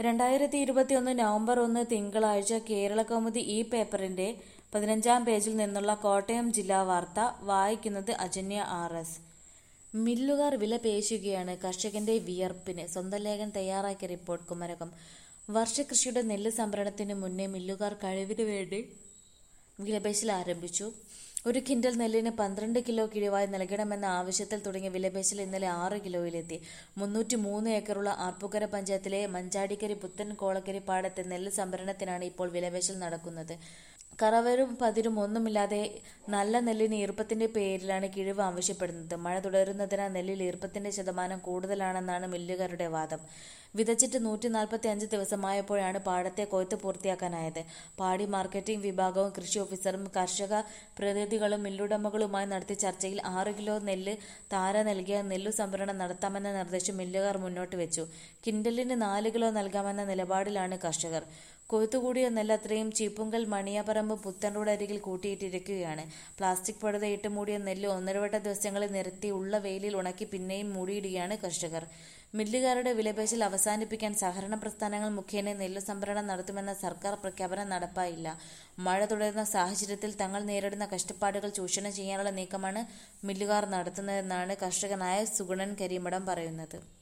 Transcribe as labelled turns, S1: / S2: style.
S1: രണ്ടായിരത്തി ഇരുപത്തിയൊന്ന് നവംബർ ഒന്ന് തിങ്കളാഴ്ച കേരളകൗമുദി ഈ പേപ്പറിന്റെ പതിനഞ്ചാം പേജിൽ നിന്നുള്ള കോട്ടയം ജില്ലാ വാർത്ത വായിക്കുന്നത് അജന്യ ആർ എസ് മില്ലുകാർ വില പേശുകയാണ് കർഷകന്റെ വിയർപ്പിന് സ്വന്തം ലേഖൻ തയ്യാറാക്കിയ റിപ്പോർട്ട് കുമരകം വർഷകൃഷിയുടെ നെല്ല് സംഭരണത്തിന് മുന്നേ മില്ലുകാർ കഴിവിനു വേണ്ടി വിലപേശൽ ആരംഭിച്ചു ഒരു കിൻഡൽ നെല്ലിന് പന്ത്രണ്ട് കിലോ കിഴിവായി നൽകണമെന്ന ആവശ്യത്തിൽ തുടങ്ങിയ വിലപേശൽ ഇന്നലെ ആറ് കിലോയിലെത്തി മുന്നൂറ്റി മൂന്ന് ഏക്കറുള്ള ആർപ്പുക്കര പഞ്ചായത്തിലെ മഞ്ചാടിക്കരി പുത്തൻ കോളക്കരി പാടത്തെ നെല്ല് സംഭരണത്തിനാണ് ഇപ്പോൾ വിലപേശൽ നടക്കുന്നത് കറവരും പതിരും ഒന്നുമില്ലാതെ നല്ല നെല്ലിന് ഈർപ്പത്തിന്റെ പേരിലാണ് കിഴിവ് ആവശ്യപ്പെടുന്നത് മഴ തുടരുന്നതിനാൽ നെല്ലിൽ ഈർപ്പത്തിന്റെ ശതമാനം കൂടുതലാണെന്നാണ് മില്ലുകാരുടെ വാദം വിതച്ചിട്ട് നൂറ്റി നാൽപ്പത്തി അഞ്ച് ദിവസമായപ്പോഴാണ് പാടത്തെ കൊയ്ത്ത് പൂർത്തിയാക്കാനായത് പാടി മാർക്കറ്റിംഗ് വിഭാഗവും കൃഷി ഓഫീസറും കർഷക പ്രതിനിധികളും മില്ലുടമകളുമായി നടത്തിയ ചർച്ചയിൽ ആറ് കിലോ നെല്ല് താര നൽകിയ നെല്ലു സംഭരണം നടത്താമെന്ന നിർദ്ദേശം മില്ലുകാർ മുന്നോട്ട് വെച്ചു കിൻഡലിന് നാല് കിലോ നൽകാമെന്ന നിലപാടിലാണ് കർഷകർ കൊയ്ത്തുകൂടിയ നെല്ല് അത്രയും ചീപ്പുങ്കൽ മണിയപറമ്പ് പുത്തൻ റോഡ് അരികിൽ കൂട്ടിയിട്ടിരിക്കുകയാണ് പ്ലാസ്റ്റിക് പടുതയിട്ട് മൂടിയ നെല്ല് ഒന്നരവട്ട ദിവസങ്ങളിൽ നിരത്തി ഉള്ള വെയിലിൽ ഉണക്കി പിന്നെയും മൂടിയിടുകയാണ് കർഷകർ മില്ലുകാരുടെ വിലപേശൽ അവസാനിപ്പിക്കാൻ സഹകരണ പ്രസ്ഥാനങ്ങൾ മുഖേന നെല്ല് സംഭരണം നടത്തുമെന്ന സർക്കാർ പ്രഖ്യാപനം നടപ്പായില്ല മഴ തുടരുന്ന സാഹചര്യത്തിൽ തങ്ങൾ നേരിടുന്ന കഷ്ടപ്പാടുകൾ ചൂഷണം ചെയ്യാനുള്ള നീക്കമാണ് മില്ലുകാർ നടത്തുന്നതെന്നാണ് കർഷകനായ സുഗുണൻ കരിമടം പറയുന്നത്